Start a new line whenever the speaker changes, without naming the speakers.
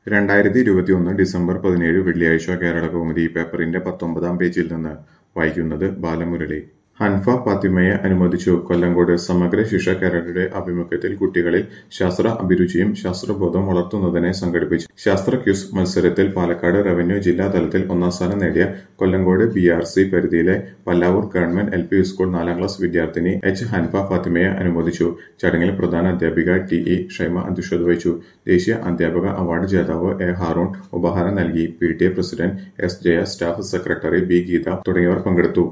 രണ്ടായിരത്തി ഇരുപത്തിയൊന്ന് ഡിസംബർ പതിനേഴ് വെള്ളിയാഴ്ച കേരളകൗമുദി പേപ്പറിന്റെ പത്തൊമ്പതാം പേജിൽ നിന്ന് വായിക്കുന്നത് ബാലമുരളി ഹൻഫ ഫാത്തിമയെ അനുമോദിച്ചു കൊല്ലങ്കോട് സമഗ്ര ശിക്ഷ കേരളയുടെ ആഭിമുഖ്യത്തിൽ കുട്ടികളിൽ ശാസ്ത്ര അഭിരുചിയും ശാസ്ത്രബോധവും വളർത്തുന്നതിനെ സംഘടിപ്പിച്ച ശാസ്ത്ര ക്യൂസ് മത്സരത്തിൽ പാലക്കാട് റവന്യൂ ജില്ലാ തലത്തിൽ ഒന്നാം സ്ഥാനം നേടിയ കൊല്ലങ്കോട് ബി ആർ സി പരിധിയിലെ Pallavur government L P school നാലാം ക്ലാസ് വിദ്യാർത്ഥിനി എച്ച് ഹൻഫ ഫാത്തിമയെ അനുമോദിച്ചു ചടങ്ങിൽ പ്രധാന അധ്യാപിക ടി ഇ ഷൈമ അധ്യക്ഷത വഹിച്ചു ദേശീയ അധ്യാപക അവാർഡ് ജേതാവ് എ ഹാറൂൺ ഉപഹാരം നൽകി P T A president S Jaya staff secretary B Geetha തുടങ്ങിയവർ പങ്കെടുത്തു